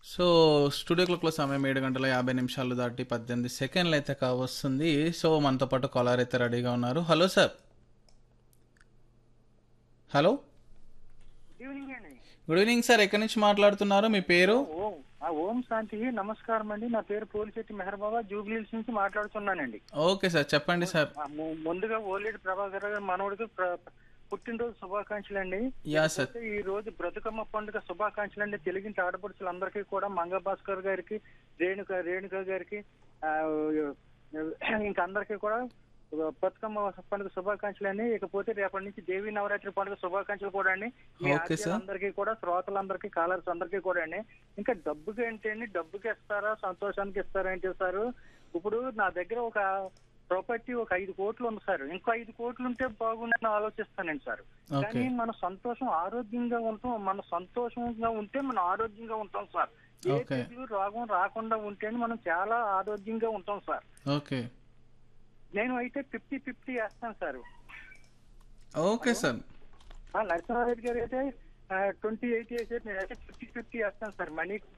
So studio క్లాక్లో సమయం ఏడు గంటల యాభై నిమిషాలు దాటి పద్దెనిమిది సెకండ్లు అయితే కావస్తుంది సో మనతో పాటు కాలర్ అయితే రెడీగా ఉన్నారు హలో సార్ హలో ఈవినింగ్ అండి గుడ్ ఈవినింగ్ సార్ ఎక్కడి నుంచి మాట్లాడుతున్నారు మీ పేరు ఓం ఆ ఓం శాంతి నమస్కారం అండి నా పేరు పోలిశెట్టి మెహర్ బాబా జూబ్లీహిల్స్ నుంచి మాట్లాడుతున్నానండి ఓకే సార్ చెప్పండి సార్ ఆ, ము- ముందుగా ఓలేటి ప్రభాకర్ గారి మనవడికి ప్ర- పుట్టినరోజు శుభాకాంక్షలు అండి యా సార్ ఈ రోజు బ్రతుకమ్మ పండుగ శుభాకాంక్షలు అండి తెలుగింటి ఆడపడుచులందరికీ కూడా మంగ భాస్కర్ గారికి రేణుక రేణుక గారికి ఆ, ఇంకా అందరికీ కూడా బతుకమ్మ పండుగ శుభాకాంక్షలు అండి ఇకపోతే రేపటి నుంచి దేవీ నవరాత్రి పండుగ శుభాకాంక్షలు కూడా అండి మీ ఓకే సార్. అందరికీ కూడా శ్రోతలందరికీ కాలర్స్ అందరికీ కూడా అండి ఇంకా డబ్బుకి అంటే అండి డబ్బుకి ఇస్తారా సంతోషానికి ఇస్తారా అంటే సార్ ఇప్పుడు నా దగ్గర ఒక ప్రాపర్టీ ఒక ఐదు కోట్లు ఉంది సార్ ఇంకో ఐదు కోట్లు ఉంటే బాగుందని ఆలోచిస్తానండి సార్ ఓకే కానీ మన సంతోషం ఆరోగ్యంగా ఉంటాం మన సంతోషంగా ఉంటే మనం ఆరోగ్యంగా ఉంటాం సార్ ఏ ఓకే. తెగులు రోగం రాకుండా ఉంటేనే మనం చాలా ఆరోగ్యంగా ఉంటాం సార్ ఓకే నేను అయితే ఫిఫ్టీ ఫిఫ్టీ వేస్తాను సార్ ఓకే సార్ ఆ నరసింహారెడ్డి గారు అయితే ట్వంటీ ఎయిట్ వేసేది నేనైతే ఫిఫ్టీ ఫిఫ్టీ వేస్తాను సార్ మనీ